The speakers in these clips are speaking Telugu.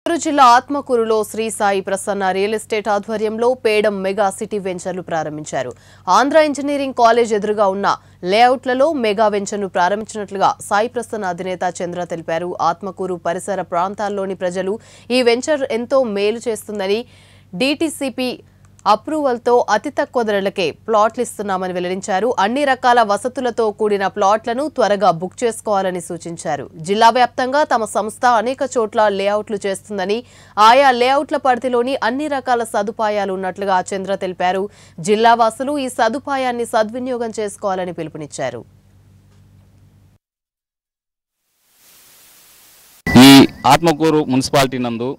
చిత్తూరు జిల్లా ఆత్మకూరులో శ్రీ సాయి ప్రసన్న రియల్ ఎస్టేట్ ఆధ్వర్యంలో పేడం మెగా సిటీ వెంచర్లు ప్రారంభించారు ఆంధ్ర ఇంజనీరింగ్ కాలేజ్ ఎదురుగా ఉన్న లేఅవుట్లలో మెగా వెంచర్ను ప్రారంభించినట్లుగా సాయి ప్రసన్న అధినేత చంద్ర తెలిపారు ఆత్మకూరు పరిసర ప్రాంతాల్లోని ప్రజలు ఈ వెంచర్ ఎంతో మేలు చేస్తుందని డీటీసీపీ అప్రూవల్తో అతి తక్కువ ధరలకే ప్లాట్లు ఇస్తున్నామని వెల్లడించారు అన్ని రకాల వసతులతో కూడిన ప్లాట్లను త్వరగా బుక్ చేసుకోవాలని సూచించారు జిల్లా వ్యాప్తంగా తమ సంస్థ అనేక చోట్ల లేఅవుట్లు చేస్తుందని ఆయా లేఅవుట్ల పరిధిలోని అన్ని రకాల సదుపాయాలు ఉన్నట్లుగా చంద్ర తెలిపారు జిల్లా వాసులు ఈ సదుపాయాన్ని సద్వినియోగం చేసుకోవాలని పిలుపునిచ్చారు ఈ ఆత్మకూరు మున్సిపాలిటీ నందు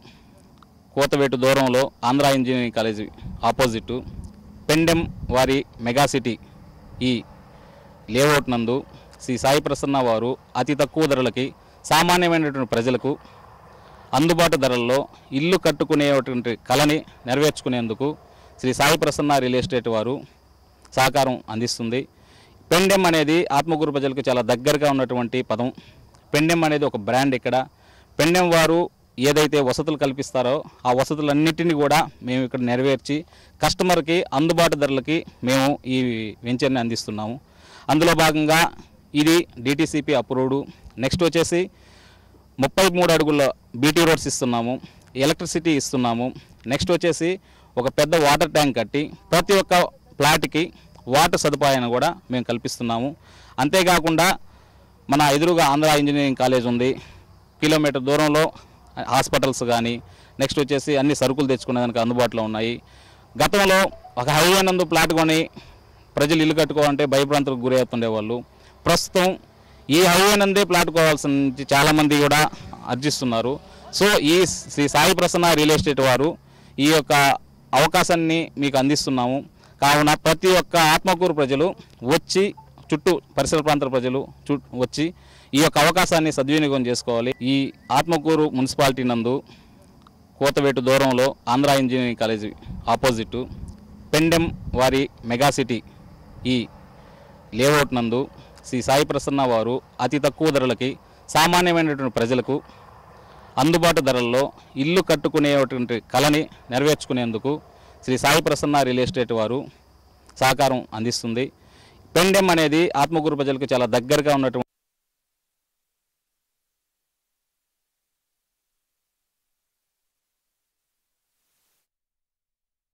కోతవేటు దూరంలో Andhra engineering college opposite Pendem వారి మెగా సిటీ ఈ లేఅవుట్ నందు శ్రీ సాయి ప్రసన్న వారు అతి తక్కువ ధరలకి సామాన్యమైనటువంటి ప్రజలకు అందుబాటు ధరల్లో ఇల్లు కట్టుకునేటువంటి కళని నెరవేర్చుకునేందుకు శ్రీ సాయి ప్రసన్న రియల్ ఎస్టేట్ వారు సహకారం అందిస్తుంది పెండెం అనేది ఆత్మకూరు ప్రజలకు చాలా దగ్గరగా ఉన్నటువంటి పదం పెండెం అనేది ఒక బ్రాండ్ ఇక్కడ పెండెం వారు ఏదైతే వసతులు కల్పిస్తారో ఆ వసతులన్నిటిని కూడా మేము ఇక్కడ నెరవేర్చి కస్టమర్కి అందుబాటు ధరలకి మేము ఈ వెంచర్ని అందిస్తున్నాము అందులో భాగంగా ఇది డిటీసీపీ అప్రూవ్డ్ నెక్స్ట్ వచ్చేసి ముప్పై మూడు అడుగుల బీటీ రోడ్స్ ఇస్తున్నాము ఎలక్ట్రిసిటీ ఇస్తున్నాము నెక్స్ట్ వచ్చేసి ఒక పెద్ద వాటర్ ట్యాంక్ కట్టి ప్రతి ఒక్క ప్లాట్కి వాటర్ సదుపాయాన్ని కూడా మేము కల్పిస్తున్నాము అంతేకాకుండా మన ఎదురుగా ఆంధ్ర ఇంజనీరింగ్ కాలేజ్ ఉంది కిలోమీటర్ దూరంలో హాస్పిటల్స్ కానీ నెక్స్ట్ వచ్చేసి అన్ని సరుకులు తెచ్చుకునేదానికి అందుబాటులో ఉన్నాయి గతంలో ఒక హైవే నందు ప్లాట్ కొని ప్రజలు ఇల్లు కట్టుకోవాలంటే భయభ్రాంతులకు గురి అవుతుండేవాళ్ళు ప్రస్తుతం ఈ హైవే నందే ప్లాట్ కోవాల్సిన నుంచి చాలామంది కూడా అర్జిస్తున్నారు సో ఈ శ్రీ సాయి ప్రసన్న రియల్ ఎస్టేట్ వారు ఈ యొక్క అవకాశాన్ని మీకు అందిస్తున్నాము కావున ప్రతి ఒక్క ఆత్మకూరు ప్రజలు వచ్చి చుట్టూ పరిసర ప్రాంతాల ప్రజలు చు వచ్చి ఈ యొక్క అవకాశాన్ని సద్వినియోగం చేసుకోవాలి ఈ ఆత్మకూరు మున్సిపాలిటీ నందు కోతవేటు దూరంలో Andhra engineering college opposite Pendem వారి మెగా సిటీ ఈ లేఅవుట్ నందు శ్రీ సాయి ప్రసన్న వారు అతి తక్కువ ధరలకి సామాన్యమైనటువంటి ప్రజలకు అందుబాటు ధరల్లో ఇల్లు కట్టుకునేటువంటి కళని నెరవేర్చుకునేందుకు శ్రీ సాయి ప్రసన్న రియల్ ఎస్టేట్ వారు సహకారం అందిస్తుంది పెండెం అనేది ఆత్మకూరు ప్రజలకు చాలా దగ్గరగా ఉన్నటువంటి